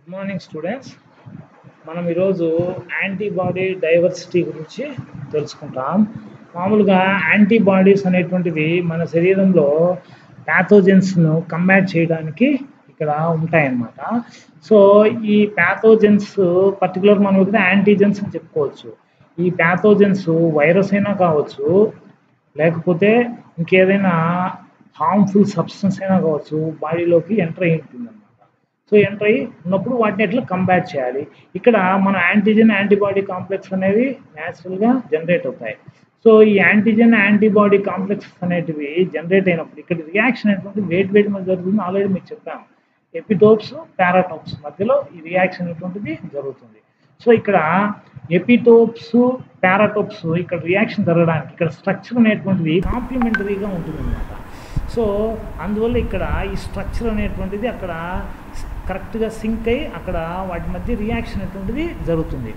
good morning students మనం ఈరోజు antibody diversity గురించి తెలుసుకుంటాం మామూలుగా యాంటీబాడీస్ అనేటువంటివి మన శరీరంలో ప్యాథోజెన్స్ను కంబాట్ చేయడానికి ఇక్కడ ఉంటాయన్నమాట సో ఈ ప్యాథోజెన్స్ పర్టికులర్ మనం ఇక్కడ యాంటీజెన్స్ అని చెప్పుకోవచ్చు ఈ ప్యాథోజెన్స్ వైరస్ అయినా కావచ్చు లేకపోతే ఇంకేదైనా హార్మ్ఫుల్ సబ్స్టెన్స్ అయినా కావచ్చు బాడీలోకి ఎంటర్ అయి ఉంటుంది అనమాట సో ఎంటర్ అయ్యి ఉన్నప్పుడు వాటిని ఎట్లా కంబాట్ చేయాలి ఇక్కడ మన యాంటీజెన్ యాంటీబాడీ కాంప్లెక్స్ అనేవి న్యాచురల్గా జనరేట్ అవుతాయి సో ఈ యాంటీజెన్ యాంటీబాడీ కాంప్లెక్స్ అనేటివి జనరేట్ అయినప్పుడు ఇక్కడ రియాక్షన్ అనేటువంటి వెయిట్ వెయిట్ మీద జరుగుతుంది ఆల్రెడీ మీకు చెప్పాము ఎపిటోప్స్ పారాటోప్స్ మధ్యలో ఈ రియాక్షన్ అనేటువంటిది జరుగుతుంది సో ఇక్కడ ఎపిటోప్స్ పారాటోప్స్ ఇక్కడ రియాక్షన్ జరగడానికి ఇక్కడ స్ట్రక్చర్ అనేటువంటిది కాంప్లిమెంటరీగా ఉంటుంది అనమాట సో అందువల్ల ఇక్కడ ఈ స్ట్రక్చర్ అనేటువంటిది అక్కడ కరెక్ట్గా సింక్ అయ్యి అక్కడ వాటి మధ్య రియాక్షన్ అనేటువంటిది జరుగుతుంది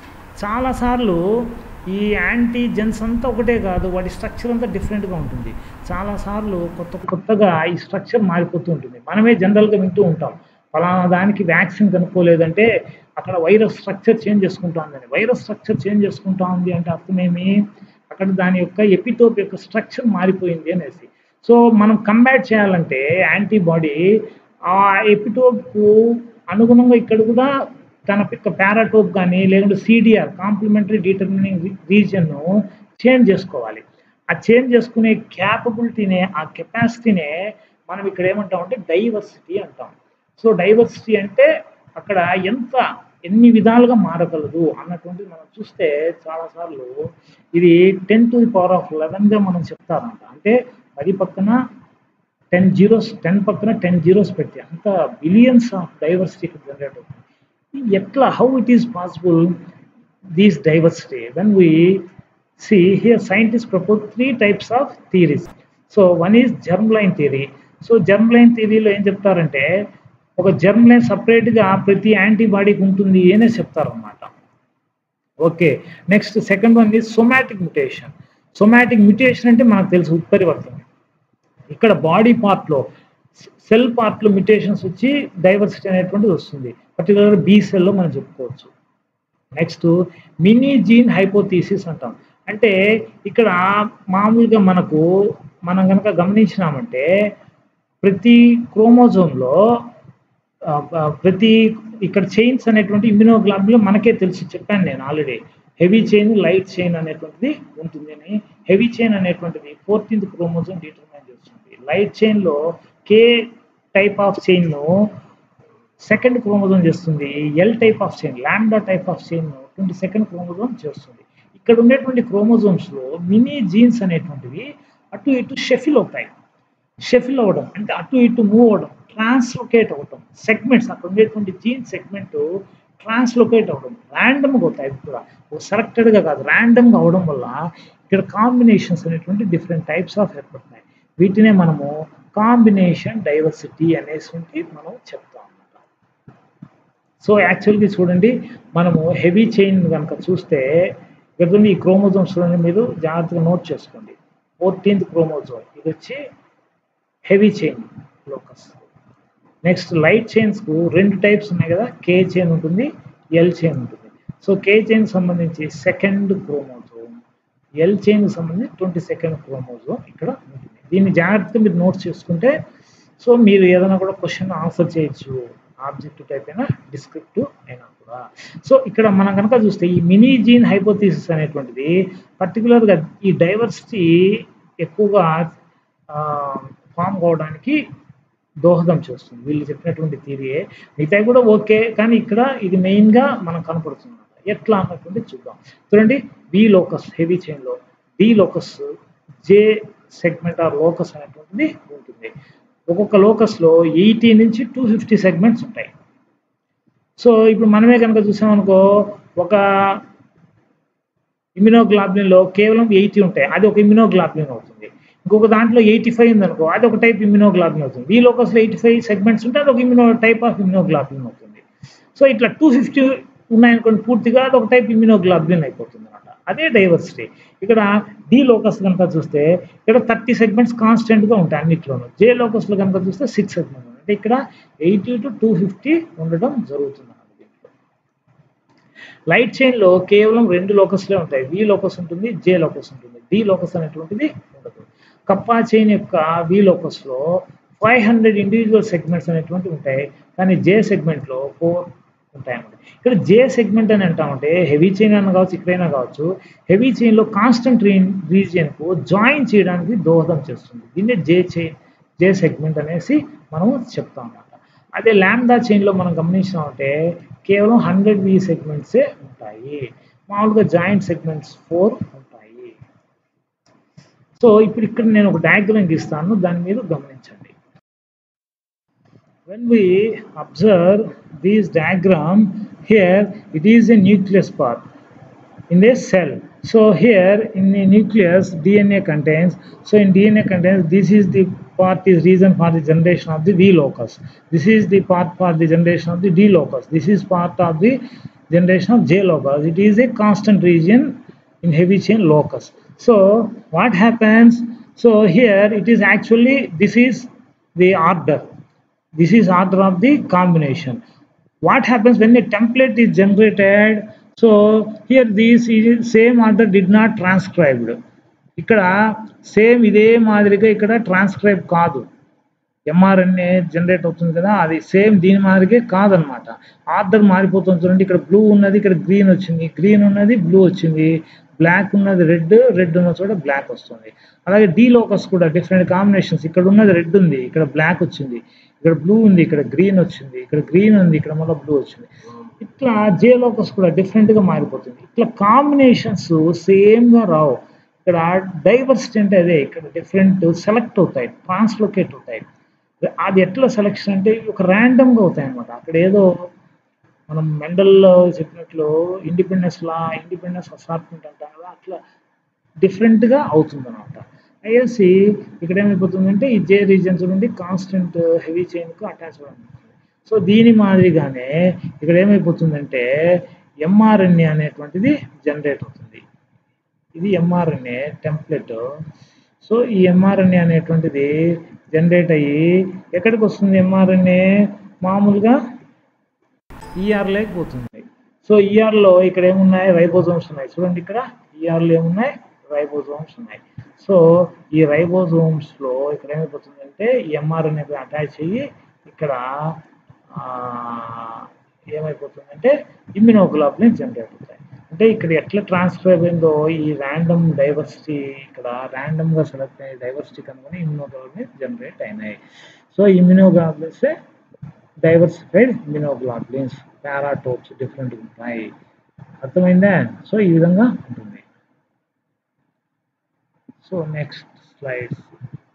చాలాసార్లు ఈ యాంటీజెన్స్ అంతా ఒకటే కాదు వాటి స్ట్రక్చర్ అంతా డిఫరెంట్గా ఉంటుంది చాలాసార్లు కొత్త కొత్తగా ఈ స్ట్రక్చర్ మారిపోతూ ఉంటుంది మనమే జనరల్గా వింటూ ఉంటాం ఫలానా దానికి వ్యాక్సిన్ కనుక్కోలేదంటే అక్కడ వైరస్ స్ట్రక్చర్ చేంజ్ చేసుకుంటా ఉందని వైరస్ స్ట్రక్చర్ చేంజ్ చేసుకుంటా ఉంది అంటే అర్థమేమి అక్కడ దాని యొక్క ఎపిటోప్ యొక్క స్ట్రక్చర్ మారిపోయింది అనేసి సో మనం కంబాట్ చేయాలంటే యాంటీబాడీ ఆ ఎపిటోప్కు అనుగుణంగా ఇక్కడ కూడా తన యొక్క పారాటోప్ కానీ లేకుంటే సిడిఆర్ కాంప్లిమెంటరీ డిటర్మినింగ్ రీజియన్ను చేంజ్ చేసుకోవాలి ఆ చేంజ్ చేసుకునే క్యాపబిలిటీనే ఆ కెపాసిటీనే మనం ఇక్కడ ఏమంటామంటే డైవర్సిటీ అంటాం సో డైవర్సిటీ అంటే అక్కడ ఎంత ఎన్ని విధాలుగా మారగలదు అన్నటువంటిది మనం చూస్తే చాలాసార్లు ఇది ten to the power of లెవెన్గా మనం చెప్తారంట అంటే పది పక్కన టెన్ జీరోస్ టెన్ పక్కన టెన్ జీరోస్ పెడితే అంత బిలియన్స్ ఆఫ్ డైవర్సిటీ జనరేట్ అవుతుంది ఎట్లా how it is possible these diversity when we see here scientist propose three types of theories so one is germ line theory so germ line థియరీలో ఏం చెప్తారంటే ఒక germ line సపరేట్గా ప్రతి యాంటీబాడీకి ఉంటుంది అనే చెప్తారనమాట okay next second one is somatic mutation somatic mutation అంటే మనకు తెలుసు ఉత్పరివర్తన ఇక్కడ బాడీ పార్ట్లో సెల్ పార్ట్లో మ్యుటేషన్స్ వచ్చి డైవర్సిటీ అనేటువంటిది వస్తుంది పర్టికులర్ బి సెల్లో మనం చెప్పుకోవచ్చు నెక్స్ట్ మినీ జీన్ హైపోథీసిస్ అంటాం అంటే ఇక్కడ మామూలుగా మనకు మనం కనుక గమనించినామంటే ప్రతి క్రోమోజోమ్లో ప్రతి ఇక్కడ చైన్స్ అనేటువంటి ఇమ్యునోగ్లాబులు మనకే తెలుసు చెప్పాను నేను already heavy chain light chain అనేటువంటిది ఉంటుందని హెవీ చైన్ అనేటువంటిది ఫోర్టీన్త్ క్రోమోజోమ్ డిటర్మైన్ చేస్తుంది లైట్ చైన్లో కే టైప్ ఆఫ్ చైన్ను సెకండ్ క్రోమోజోమ్ చేస్తుంది L type of chain lambda type of chain twenty second chromosome చేస్తుంది ఇక్కడ ఉండేటువంటి క్రోమోజోమ్స్లో మినీ జీన్స్ అనేటువంటివి అటు ఇటు షెఫిల్ అవుతాయి షెఫిల్ అవ్వడం అంటే అటు ఇటు మూవ్ అవ్వడం ట్రాన్స్లొకేట్ అవ్వడం సెగ్మెంట్స్ అక్కడ ఉండేటువంటి జీన్ సెగ్మెంట్ ట్రాన్స్లొకేట్ అవ్వడం ర్యాండమ్గా అవుతాయి కూడా సెలెక్టెడ్గా కాదు ర్యాండమ్గా అవడం వల్ల ఇక్కడ కాంబినేషన్స్ అనేటువంటి డిఫరెంట్ టైప్స్ ఆఫ్ ఏర్పడుతున్నాయి వీటినే మనము కాంబినేషన్ డైవర్సిటీ అనేసి మనం చెప్తాం అన్నమాట సో యాక్చువల్గా చూడండి మనము హెవీ చైన్ కనుక చూస్తే ఇక్కడ ఈ క్రోమోజోమ్స్ చూడండి మీరు జాగ్రత్తగా నోట్ చేసుకోండి ఫోర్టీన్త్ క్రోమోజోమ్ ఇది వచ్చి heavy chain locus next light చైన్స్కు రెండు టైప్స్ ఉన్నాయి కదా కే చైన్ ఉంటుంది ఎల్ చైన్ ఉంటుంది సో కే చైన్ సంబంధించి సెకండ్ క్రోమోజోమ్ ఎల్ చైన్ సంబంధించి ట్వంటీ సెకండ్ క్రోమోజోమ్ ఇక్కడ ఉంటుంది దీన్ని జాగ్రత్తగా మీరు నోట్స్ చేసుకుంటే సో మీరు ఏదైనా కూడా క్వశ్చన్ ఆన్సర్ చేయొచ్చు ఆబ్జెక్టివ్ టైప్ అయినా డిస్క్రిప్టివ్ అయినా కూడా సో ఇక్కడ మనం కనుక చూస్తే ఈ మినీ జీన్ హైపోథీసిస్ అనేటువంటిది పర్టికులర్గా ఈ డైవర్సిటీ ఎక్కువగా ఫామ్ కావడానికి దోహదం చేస్తుంది వీళ్ళు చెప్పినటువంటి థీరీయే మిగతా కూడా ఓకే కానీ ఇక్కడ ఇది మెయిన్గా మనం కనపడుతుంది ఎట్లా అన్నటువంటి చూద్దాం చూడండి బి లోకస్ హెవీ చైన్లో D locus J segment or locus అనేటువంటిది ఉంటుంది ఒక్కొక్క లోకస్లో ఎయిటీ నుంచి టూ ఫిఫ్టీ సెగ్మెంట్స్ ఉంటాయి సో ఇప్పుడు మనమే కనుక చూసామనుకో ఒక ఇమ్యునోగ్లాబ్లిన్లో కేవలం ఎయిటీ ఉంటాయి అది ఒక ఇమ్యునోగ్లాబ్లిన్ అవుతుంది ఇంకొక దాంట్లో ఎయిటీ ఫైవ్ ఉందనుకో అది ఒక టైప్ ఇమ్యునోగ్లాబిన్ అవుతుంది ఈ లోకస్లో ఎయిటీ ఫైవ్ సెగ్మెంట్స్ ఉంటే అది ఒక ఇమ్యునో టైప్ ఆఫ్ ఇమ్యునోగ్లాబిన్ అవుతుంది సో ఇట్లా టూ ఫిఫ్టీ ఉన్నాయనుకోండి పూర్తిగా అది ఒక టైప్ ఇమ్యునోగ్లాబిన్ అయిపోతుంది అనమాట అదే డైవర్సిటీ ఇక్కడ డి లోకస్ కనుక చూస్తే ఇక్కడ థర్టీ సెగ్మెంట్స్ కాన్స్టెంట్గా ఉంటాయి అన్నిట్లోనూ జే లోకస్లో కనుక చూస్తే సిక్స్ సెగ్మెంట్ అంటే ఇక్కడ ఎయిటీ టు టూ ఫిఫ్టీ ఉండడం జరుగుతుంది అన్నమాట దీంట్లో లైట్ చైన్లో కేవలం రెండు లోకస్లే ఉంటాయి వి లోకస్ ఉంటుంది జే లోకస్ ఉంటుంది డి లోకస్ అనేటువంటిది ఉండదు కప్పా చైన్ యొక్క వి లోకస్లో ఫైవ్ హండ్రెడ్ ఇండివిజువల్ సెగ్మెంట్స్ అనేటువంటివి ఉంటాయి కానీ జే సెగ్మెంట్లో ఫోర్ ఉంటాయి అన్నమాట ఇక్కడ జే సెగ్మెంట్ అని అంటామంటే హెవీ చైన్ అన్న కావచ్చు ఇక్కడైనా కావచ్చు హెవీ చైన్లో కాన్స్టెంట్ రీజియన్కు జాయిన్ చేయడానికి దోహదం చేస్తుంది దీన్నే జే చైన్ జే సెగ్మెంట్ అనేసి మనం చెప్తాం అన్నమాట అదే ల్యాండా చైన్లో మనం గమనించామంటే కేవలం హండ్రెడ్ వి సెగ్మెంట్సే ఉంటాయి మామూలుగా జాయింట్ సెగ్మెంట్స్ ఫోర్ ఉంటాయి సో ఇప్పుడు ఇక్కడ నేను ఒక డయాగ్రామ్ గీస్తాను దాన్ని మీరు గమనించండి when we observe this diagram here it is a nucleus part in a cell so here in the nucleus dna contains so in dna contains this is the part is reason for the generation of the v locus this is the part for the generation of the d locus this is part of the generation of j locus it is a constant region in heavy chain locus so what happens so here it is actually this is the order this is order of the combination what happens when a template is generated so here this is same order did not transcribed ఇక్కడ same ఇదే మాదిరిగా ఇక్కడ transcribe కాదు mRNA generate అవుతుంది కదా అది same దీని మాదిరిగే కాదనమాట ఆర్డర్ మారిపోతుంది చూడండి ఇక్కడ బ్లూ ఉన్నది ఇక్కడ గ్రీన్ వచ్చింది గ్రీన్ ఉన్నది బ్లూ వచ్చింది బ్లాక్ ఉన్నది రెడ్ రెడ్ ఉన్న చోట బ్లాక్ వస్తుంది అలాగే డీ లోకస్ కూడా డిఫరెంట్ కాంబినేషన్స్ ఇక్కడ ఉన్నది రెడ్ ఉంది ఇక్కడ బ్లాక్ వచ్చింది ఇక్కడ బ్లూ ఉంది ఇక్కడ గ్రీన్ వచ్చింది ఇక్కడ గ్రీన్ ఉంది ఇక్కడ మళ్ళీ బ్లూ వచ్చింది ఇట్లా జే లోకస్ కూడా డిఫరెంట్గా మారిపోతుంది ఇట్లా కాంబినేషన్స్ సేమ్గా రావు ఇక్కడ డైవర్సిటీ అంటే అదే ఇక్కడ డిఫరెంట్ సెలెక్ట్ అవుతాయి ట్రాన్స్లోకేట్ అవుతాయి అది ఎట్లా సెలెక్షన్ అంటే ఒక ర్యాండమ్గా అవుతాయి అనమాట అక్కడ ఏదో మనం మెండల్లో చెప్పినట్లు ఇండిపెండెన్స్ లా ఇండిపెండెన్స్ అసార్ట్మెంట్ అంటాం కదా అట్లా డిఫరెంట్గా అవుతుంది అనమాట అయ్యేసి ఇక్కడ ఏమైపోతుందంటే ఈ జే రీజన్స్ నుండి కాన్స్టెంట్ హెవీ చైన్కు అటాచ్ అవుతుంది సో దీని మాదిరిగానే ఇక్కడ ఏమైపోతుందంటే ఎంఆర్ఎన్ఏ అనేటువంటిది జనరేట్ అవుతుంది ఇది ఎంఆర్ఎన్ఏ టెంప్లెట్ సో ఈ ఎంఆర్ఎన్ఏ అనేటువంటిది జనరేట్ అయ్యి ఎక్కడికి వస్తుంది ఎంఆర్ఎన్ఏ మామూలుగా ఈఆర్లోకి పోతుంది సో ఈఆర్లో ఇక్కడ ఏమున్నాయి రైబోజోమ్స్ ఉన్నాయి చూడండి ఇక్కడ ఈఆర్లో ఏమున్నాయి రైబోజోమ్స్ ఉన్నాయి సో ఈ రైబోజోమ్స్లో ఇక్కడ ఏమైపోతుందంటే ఈ ఎంఆర్ఎన్ఏ అటాచ్ అయ్యి ఇక్కడ ఏమైపోతుందంటే ఇమ్యునోగ్లోబులిన్ జనరేట్ అవుతాయి అంటే ఇక్కడ ఎట్లా ట్రాన్స్క్రైబ్ అయిందో ఈ ర్యాండమ్ డైవర్సిటీ ఇక్కడ ర్యాండమ్గా సెలెక్ట్ అయ్యే డైవర్సిటీ కనుకొని ఇమ్యునోగ్లోబులిన్ జనరేట్ అయినాయి so immunoglobulins diversified immunoglobulins paratopes different ఉంటాయి అర్థమైందా సో ఈ విధంగా ఉంటుంది సో నెక్స్ట్ స్లైడ్స్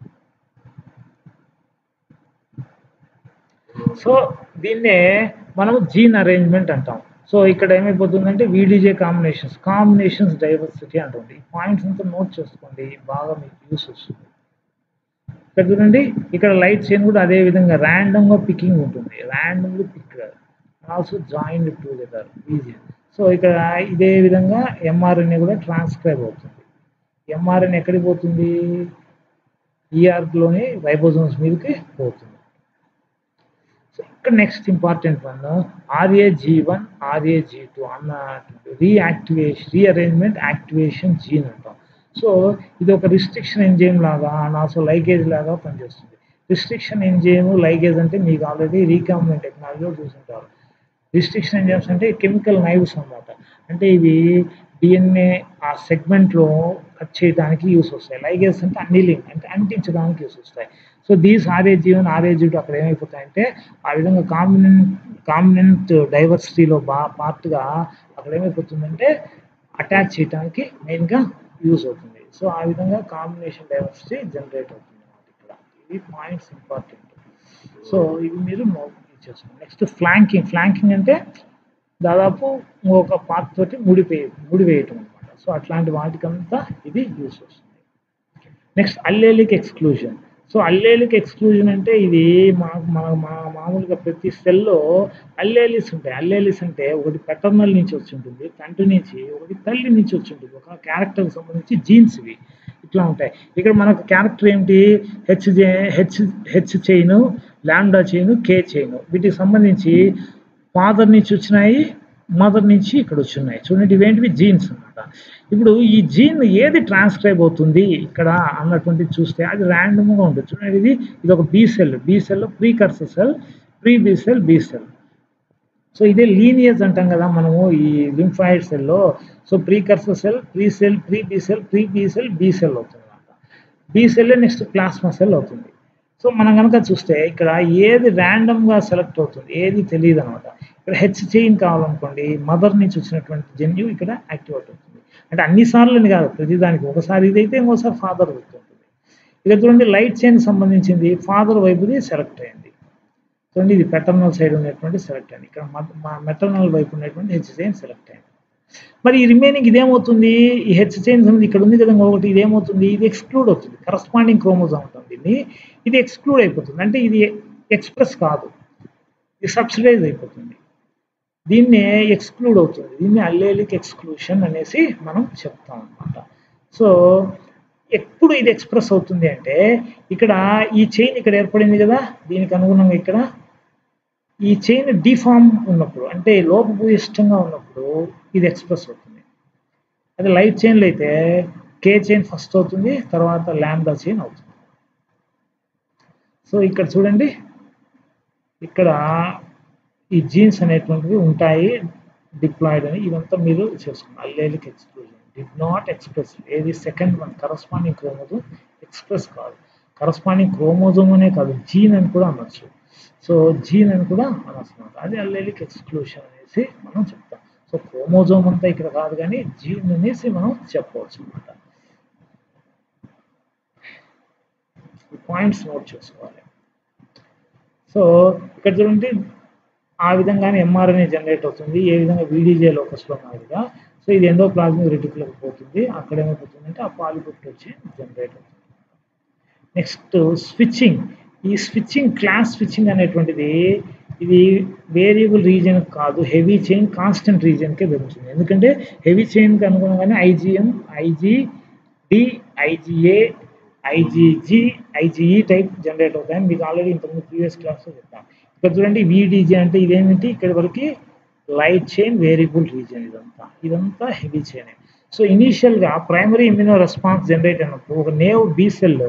సో దీన్నే మనం జీన్ అరేంజ్మెంట్ అంటాం సో ఇక్కడ ఏమైపోతుందంటే వీడిజే కాంబినేషన్స్ కాంబినేషన్స్ డైవర్సిటీ అంటుంది ఈ పాయింట్స్ అంతా నోట్ చేసుకోండి బాగా మీకు యూస్ వస్తుంది ఇక్కడ చూడండి ఇక్కడ లైట్ చైన్ కూడా అదే విధంగా ర్యాండమ్గా పికింగ్ ఉంటుంది randomly pick also join together easy so ఇక్కడ ఇదే విధంగా ఎంఆర్ఎన్ఏ కూడా ట్రాన్స్క్రైబ్ అవుతుంది ఎంఆర్ఎన్ ఎక్కడికి పోతుంది ఈఆర్లోని రైబోజోమ్స్ మీదకి పోతుంది సో ఇక్కడ next important one RA G one RA G two అన్న రీయాక్టివేషన్ రీఅరేంజ్మెంట్ యాక్టివేషన్ జీన్ అంటాం సో ఇది ఒక రిస్ట్రిక్షన్ ఎంజైమ్ లాగా అండ్ ఆల్సో లైగేజ్ లాగా పనిచేస్తుంది రిస్ట్రిక్షన్ ఎంజైమ్ లైగేజ్ అంటే మీకు ఆల్రెడీ రీకాంబినెంట్ టెక్నాలజీలో చూసుంటారు రిస్ట్రిక్షన్ ఎంజైమ్స్ అంటే కెమికల్ నైవ్స్ అన్నమాట అంటే ఇవి డిఎన్ఏ ఆ సెగ్మెంట్లో కట్ చేయడానికి యూస్ వస్తాయి లైగేస్ అంటే అన్నిలింగ్ అంటే అంటించడానికి యూస్ వస్తాయి so these RAG one RAG two అక్కడ ఏమైపోతాయంటే ఆ విధంగా కాంబినెంట్ కాంబినెంట్ డైవర్సిటీలో బా పార్ట్గా అక్కడ ఏమైపోతుందంటే అటాచ్ చేయడానికి మెయిన్గా యూజ్ అవుతుంది సో ఆ విధంగా కాంబినేషన్ డైవర్సిటీ జనరేట్ అవుతుంది అన్నమాట ఇక్కడ ఇవి పాయింట్స్ ఇంపార్టెంట్ సో ఇవి మీరు నోట్ చేసుకోండి నెక్స్ట్ ఫ్లాంకింగ్ ఫ్లాంకింగ్ అంటే దాదాపు ఇంకొక పార్ట్ తోటి ముడిపోయి ముడివేయటం అనమాట సో అట్లాంటి వాటికంతా ఇది యూస్ వస్తుంది next allelic exclusion so allelic exclusion అంటే ఇది మా మన మా మామూలుగా ప్రతి సెల్లో అల్లేలిస్ ఉంటాయి అల్లేలిస్ అంటే ఒకటి పెటర్నల్ నుంచి వచ్చి ఉంటుంది తండ్రి నుంచి ఒకటి తల్లి నుంచి వచ్చి ఉంటుంది ఒక క్యారెక్టర్కి సంబంధించి జీన్స్ ఇవి ఇట్లా ఉంటాయి ఇక్కడ మనకు క్యారెక్టర్ ఏంటి H H H chain lambda chain K chain వీటికి సంబంధించి ఫాదర్ నుంచి వచ్చినాయి మదర్ నుంచి ఇక్కడ వచ్చినాయి చూడండి ఇవేంటివి జీన్స్ అన్నమాట ఇప్పుడు ఈ జీన్ ఏది ట్రాన్స్క్రైబ్ అవుతుంది ఇక్కడ అన్నటువంటిది చూస్తే అది ర్యాండమ్గా ఉంటుంది చూడండి ఇది ఇది ఒక B cell B cell precursor cell pre B cell B cell so ఇదే లీనియర్స్ అంటాం కదా మనము ఈ లింఫాయిడ్ సెల్లో so precursor cell pre cell pre B cell pre B cell B cell అవుతుంది అనమాట B cell next plasma cell అవుతుంది సో మనం కనుక చూస్తే ఇక్కడ ఏది ర్యాండమ్గా సెలెక్ట్ అవుతుంది ఏది తెలియదు అనమాట ఇక్కడ హెచ్ చైన్ కావాలనుకోండి మదర్ నుంచి వచ్చినటువంటి జన్యు ఇక్కడ యాక్టివేట్ అవుతుంది అంటే అన్నిసార్లు అని కాదు ప్రతిదానికి ఒకసారి ఇదైతే ఇంకోసారి ఫాదర్ అవుతుంది ఇక చూడండి లైట్ చైన్ సంబంధించింది ఫాదర్ వైపుది సెలెక్ట్ అయింది చూడండి ఇది పెటర్నల్ సైడ్ ఉన్నటువంటి సెలెక్ట్ అయింది ఇక్కడ మా మెటర్నల్ వైపు ఉన్నటువంటి హెచ్ చైన్ సెలెక్ట్ అయింది మరి ఈ రిమైనింగ్ ఇదేమవుతుంది ఈ హెచ్ చైన్స్ అనేది ఇక్కడ ఉంది కదా ఒకటి ఇది ఏమవుతుంది ఇది ఎక్స్క్లూడ్ అవుతుంది కరస్పాండింగ్ క్రోమోజోమ్ ఉంటుంది దీన్ని ఇది ఎక్స్క్లూడ్ అయిపోతుంది అంటే ఇది ఎక్స్ప్రెస్ కాదు ఇది సబ్సిడైజ్ అయిపోతుంది దీన్నే ఎక్స్క్లూడ్ అవుతుంది దీన్ని అల్లేలిక్ ఎక్స్క్లూషన్ అనేసి మనం చెప్తాం అనమాట సో ఎప్పుడు ఇది ఎక్స్ప్రెస్ అవుతుంది అంటే ఇక్కడ ఈ చైన్ ఇక్కడ ఏర్పడింది కదా దీనికి అనుగుణంగా ఇక్కడ ఈ చైన్ డిఫామ్ ఉన్నప్పుడు అంటే లోపభూయిష్టంగా ఉన్నప్పుడు ఇది ఎక్స్ప్రెస్ అవుతుంది అదే లైట్ చైన్లో అయితే కే చైన్ ఫస్ట్ అవుతుంది తర్వాత ల్యాండా చైన్ అవుతుంది సో ఇక్కడ చూడండి ఇక్కడ ఈ జీన్స్ అనేటువంటివి ఉంటాయి డిప్లాయిడ్ అని ఇదంతా మీరు చేసుకున్నారు allelic exclusion did not express ఏది second one corresponding chromosome express కాదు కరస్పాండింగ్ క్రోమోజోమ్ అనే కాదు జీన్ అని కూడా అనొచ్చు సో జీన్ అని కూడా అనొచ్చు అనమాట అది అల్లేలిక్ ఎక్స్క్లూషన్ అనేసి మనం చెప్తాం సో క్రోమోజోమ్ అంతా ఇక్కడ కాదు కానీ జీన్ అనేసి మనం చెప్పవచ్చు అనమాట పాయింట్స్ నోట్ చేసుకోవాలి సో ఇక్కడ చూడండి ఆ విధంగానే ఎంఆర్ఎన్ఏ జనరేట్ అవుతుంది ఏ విధంగా వీడీజే లోకస్లో మాదిరిగా సో ఇది ఎండోప్లాజ్మిక్ రెటికులకు పోతుంది అక్కడ ఏమైపోతుందంటే ఆ పాలిపెప్ట్ వచ్చి జనరేట్ అవుతుంది నెక్స్ట్ స్విచ్చింగ్ ఈ స్విచ్చింగ్ క్లాస్ స్విచ్చింగ్ అనేటువంటిది ఇది వేరియబుల్ రీజియన్ కాదు హెవీ చైన్ కాన్స్టెంట్ రీజియన్కే పెరుగుతుంది ఎందుకంటే హెవీ చైన్కి అనుగుణంగానే IgM Ig D IgA IgG IgE type generate అవుతాయని మీకు ఆల్రెడీ ఇంతకుముందు ప్రీవియస్ క్లాస్లో చెప్పాను ఇక్కడ చూడండి వీడీజీ అంటే ఇదేమిటి ఇక్కడ వరకు లైట్ చైన్ వేరియబుల్ రీజియన్ ఇదంతా ఇదంతా హెవీ చైన్ సో ఇనీషియల్గా ప్రైమరీ ఇమ్యూనో రెస్పాన్స్ జనరేట్ అయినప్పుడు ఒక naive B cell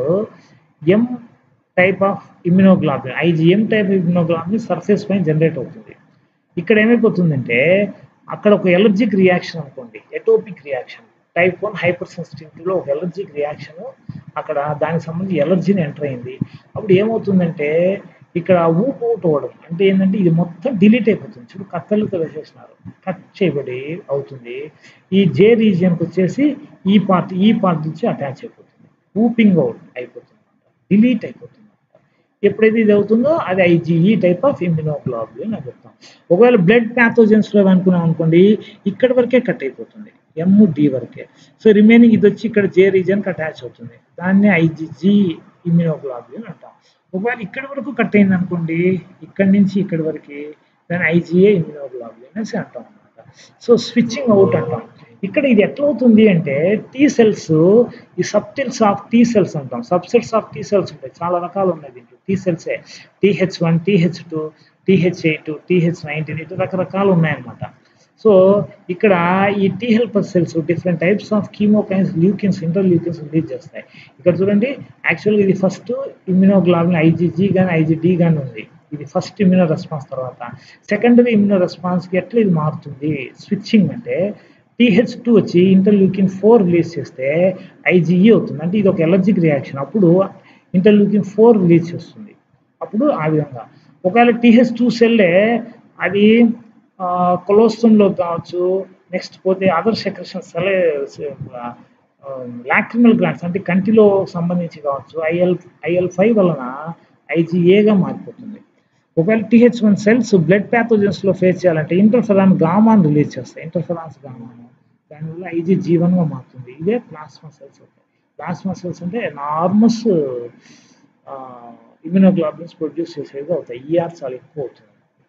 M type of immunoglobulin IgM type immunoglobulin surface పైన జనరేట్ అవుతుంది ఇక్కడ ఏమైపోతుందంటే అక్కడ ఒక ఎలర్జిక్ రియాక్షన్ అనుకోండి atopic reaction type one hyper సెన్సిటివిటీలో ఒక ఎలర్జిక్ రియాక్షన్ అక్కడ దానికి సంబంధించి ఎలర్జీని ఎంటర్ అయింది అప్పుడు ఏమవుతుందంటే ఇక్కడ ఊపు అవుట్ అవ్వడం అంటే ఏంటంటే ఇది మొత్తం డిలీట్ అయిపోతుంది చూడు కత్తెలతో వేసేసినారు కట్ చేయబడి అవుతుంది ఈ జే రీజియన్కి వచ్చేసి ఈ పార్ట్ ఈ పార్ట్ నుంచి అటాచ్ అయిపోతుంది ఊపింగ్ అవుట్ అయిపోతుంది డిలీట్ అయిపోతుంది ఎప్పుడైతే ఇది అవుతుందో అది ఐజీఈ టైప్ ఆఫ్ ఇమ్యునోగ్లోబులిన్ అని చెప్తాం ఒకవేళ బ్లడ్ ప్యాథోజన్స్లో అనుకున్నాం అనుకోండి ఇక్కడ వరకే కట్ అయిపోతుంది ఎమ్ డి వరకే సో రిమైనింగ్ ఇది వచ్చి ఇక్కడ జే రీజన్కి అటాచ్ అవుతుంది దాన్ని ఐజీజీ ఇమ్యునోగ్లోబులిన్ అంటాం ఒకవేళ ఇక్కడ వరకు కట్ అయింది అనుకోండి ఇక్కడి నుంచి ఇక్కడి వరకు దాన్ని ఐజీఏ ఇమ్యునోగ్లోబులిన్ అనేసి అంటాం అనమాట సో స్విచ్చింగ్ అవుట్ అంటాం ఇక్కడ ఇది ఎట్లా అవుతుంది అంటే టీ సెల్స్ ఈ సబ్టెల్స్ ఆఫ్ టీ సెల్స్ అంటాం సబ్సెట్స్ ఆఫ్ టీ సెల్స్ ఉంటాయి చాలా రకాలు ఉన్నాయి దీంట్లో టీ సెల్సే Th one Th two Th eight Th nineteen ఇటు రకరకాలు ఉన్నాయన్నమాట సో ఇక్కడ ఈ T helper cells different types of chemokines ల్యూకిన్స్ ఇంటర్ ల్యూకిన్స్ రిలీజ్ చేస్తాయి ఇక్కడ చూడండి యాక్చువల్గా ఇది ఫస్ట్ ఇమ్యునోగ్లాబిన్ ఐజీజీ కానీ ఐజీడీ కానీ ఉంది ఇది ఫస్ట్ ఇమ్యూనో రెస్పాన్స్ తర్వాత సెకండరీ ఇమ్యూనో రెస్పాన్స్కి ఎట్లా ఇది మారుతుంది స్విచ్చింగ్ అంటే టీహెచ్ టూ వచ్చి ఇంటర్లూకిన్ ఫోర్ రిలీజ్ చేస్తే ఐజీఈ అవుతుంది అంటే ఇది ఒక ఎలర్జిక్ రియాక్షన్ అప్పుడు ఇంటర్లూకిన్ ఫోర్ రిలీజ్ చేస్తుంది అప్పుడు ఆ విధంగా ఒకవేళ టీహెచ్ టూ సెల్లే అది కొలోస్టంలో కావచ్చు నెక్స్ట్ పోతే other secretion cell lacrimal glands అంటే కంటిలో సంబంధించి కావచ్చు ఐఎల్ ఐఎల్ ఫైవ్ వలన ఐజీఏగా మారిపోతుంది ఒకవేళ టీహెచ్ వన్ సెల్స్ బ్లడ్ ప్యాథోజన్స్లో ఫేస్ చేయాలంటే ఇంటర్ఫెరాన్ గామాన్ రిలీజ్ చేస్తాయి ఇంటర్ఫెరాన్స్ గామాను దానివల్ల ఐజీ జీవన్గా మారుతుంది ఇదే ప్లాస్మా సెల్స్ అవుతాయి ప్లాస్మా సెల్స్ అంటే నార్మస్ ఇమ్యునోగ్లోబులిన్స్ ప్రొడ్యూస్ చేసేవి అవుతాయి ఈఆర్ చాలా ఎక్కువ అవుతుంది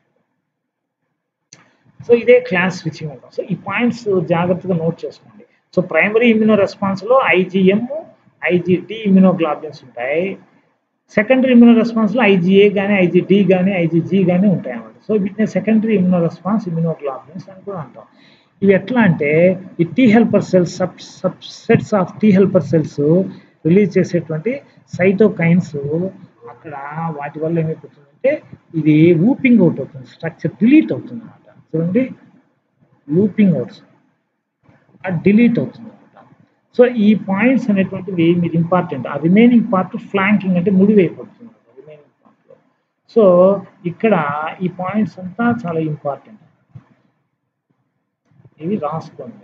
సో ఇదే క్లాస్ స్విచ్చింగ్ అంటాం సో ఈ పాయింట్స్ జాగ్రత్తగా నోట్ చేసుకోండి సో ప్రైమరీ ఇమ్యూనో రెస్పాన్స్లో ఐజీఎం ఐజీటీ ఇమ్యూనోగ్లాబులిన్స్ ఉంటాయి సెకండరీ ఇమ్యూనో రెస్పాన్స్లో ఐజీఏ కానీ ఐజీడి కానీ ఐజీజీ కానీ ఉంటాయి అన్నమాట సో వీటిని సెకండరీ ఇమ్యూనో రెస్పాన్స్ ఇమ్యూనోగ్లాబులిన్స్ అని కూడా అంటాం ఇవి ఎట్లా అంటే ఈ T helper cells sub subsets of T helper cells release చేసేటువంటి సైటోకైన్స్ అక్కడ వాటి వల్ల ఏమైపోతుందంటే ఇది ఊపింగ్ అవుట్ అవుతుంది స్ట్రక్చర్ డిలీట్ అవుతుంది అనమాట చూడండి లూపింగ్ అవుట్స్ అది డిలీట్ అవుతుంది అనమాట సో ఈ పాయింట్స్ అనేటువంటివి మీరు ఇంపార్టెంట్ ఆ రిమైనింగ్ పార్ట్ ఫ్లాంకింగ్ అంటే ముడివైపోతుంది రిమైనింగ్ పార్ట్లో సో ఇక్కడ ఈ పాయింట్స్ అంతా చాలా ఇంపార్టెంట్ ఇవి రాసుకోండి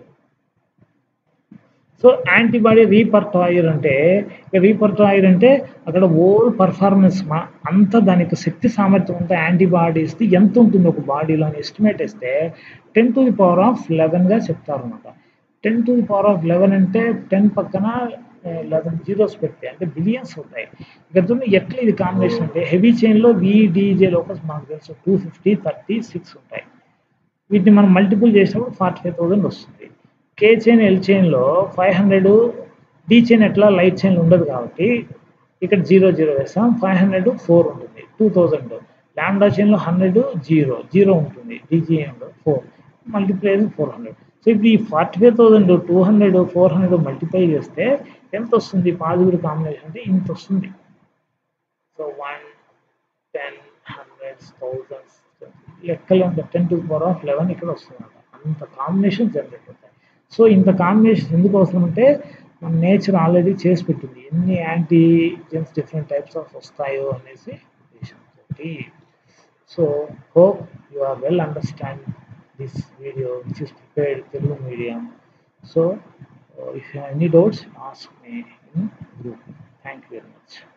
సో యాంటీబాడీ రీపర్టాయిర్ అంటే రీపర్టాయిర్ అంటే అక్కడ ఓల్ పర్ఫార్మెన్స్ మా అంత దానికి శక్తి సామర్థ్యం ఉంటే యాంటీబాడీస్ది ఎంత ఉంటుంది ఒక బాడీలో అని ఎస్టిమేట్ ఇస్తే ten to the power of లెవెన్గా చెప్తారు అనమాట ten to the power of eleven అంటే టెన్ పక్కన లెవెన్ జీరోస్ పెడితే అంటే బిలియన్స్ అవుతాయి ఇక్కడ చూడండి ఎట్లా ఇది కాంబినేషన్ అంటే హెవీ చైన్లో విడిజే లోపల మనకు తెలుసు టూ ఫిఫ్టీ థర్టీ సిక్స్ ఉంటాయి వీటిని మనం మల్టిపుల్ చేసినప్పుడు ఫార్టీ ఫైవ్ థౌసండ్ వస్తుంది కే చైన్ ఎల్ చైన్లో ఫైవ్ హండ్రెడ్ డి చైన్ ఎట్లా లైట్ చైన్ ఉండదు కాబట్టి ఇక్కడ జీరో జీరో వేస్తాం ఫైవ్ హండ్రెడ్ ఫోర్ ఉంటుంది టూ థౌజండ్ ల్యాండా చైన్లో హండ్రెడ్ జీరో జీరో ఉంటుంది డిజిఏలో four multiply four hundred so ఇప్పుడు ఈ forty five thousand two hundred four hundred multiply చేస్తే ఎంత వస్తుంది పాజిటివ్ కాంబినేషన్ అంటే ఇంత వస్తుంది so one ten hundreds thousands లెక్కలు ten to power of eleven ఇక్కడ వస్తుంది అంత కాంబినేషన్ జనరేట్ అవుతాయి సో ఇంత కాంబినేషన్ ఎందుకు అవసరం అంటే మన నేచర్ ఆల్రెడీ చేసి పెట్టింది ఎన్ని యాంటీ జెన్స్ డిఫరెంట్ టైప్స్ ఆఫ్ వస్తాయో అనేసి ఉద్దేశంతో so hope you are well understand this video which is prepared Telugu medium so if you any doubts ask me in group thank you very much